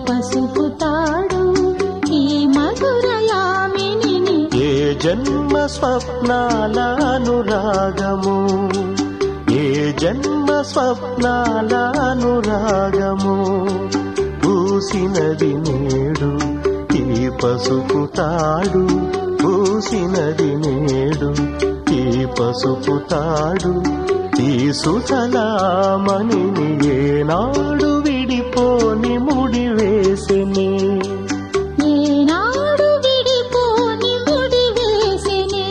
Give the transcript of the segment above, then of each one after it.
పసుపు తాడు ఈ మధురయామిని ఏ జన్మ స్వప్నాల అనురాగము ఏ జన్మ స్వప్నాల అనురాగము పూసినది నేడు ఈ పసుపు తాడు పూసినది నేడు ఈ పసుపు తాడు ఈ సుతలామణిని ఏనాడు విడిపోని ముడి వేసినే ఏనాడు విడిపోని ముడి వేసినే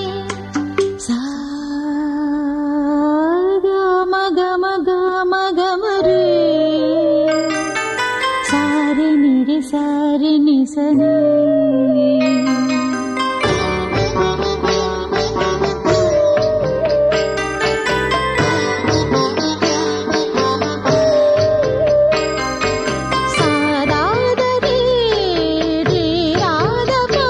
సాగా మగ మగ మగ మరే సారి నిరి సారి నిసనే సారాదరే రే రాధపా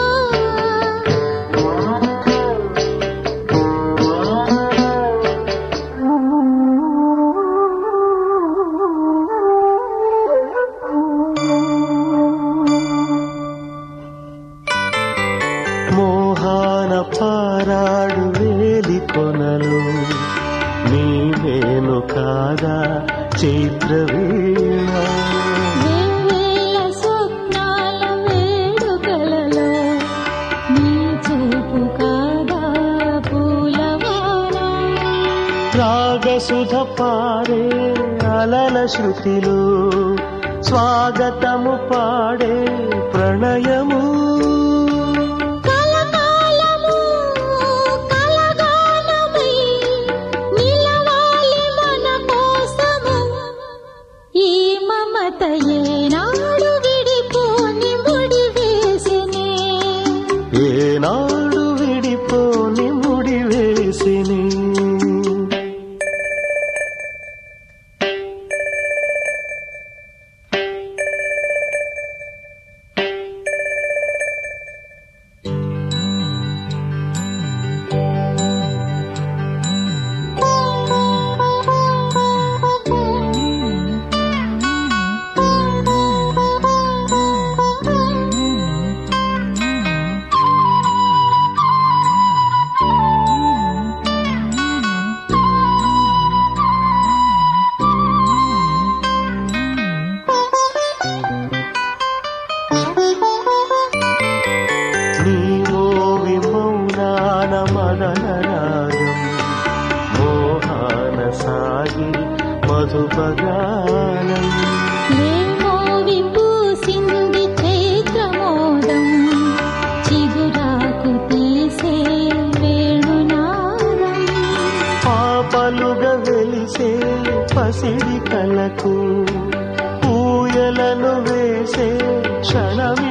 మోహాన పారాడు వేలి కొనలు నీవేను కాదా చైత్రవేళ వేవేల స్వప్నాల వేడుకలలో నీ చూపు కాదా పూలవాన రాగసుధ పాడే అలల శృతిలో స్వాగతము పాడే ప్రణయము కలకాలము కలగానమై నిలవాలి మన కోసము ఈ మమత ఏనాడు విడిపోని ముడి వేసినే ఏనాడు విడిపోని ముడి వేసిని నీవో విమౌనాన మదన రాగం మోహాన సాగి మధుపగానం ఏమో విపూసింది చైత్రమోదం చిగురాకు తీసే వేణునాదం పాపలుగా వెలిసే పసిడి కలకు ఊయలను వేసే క్షణమే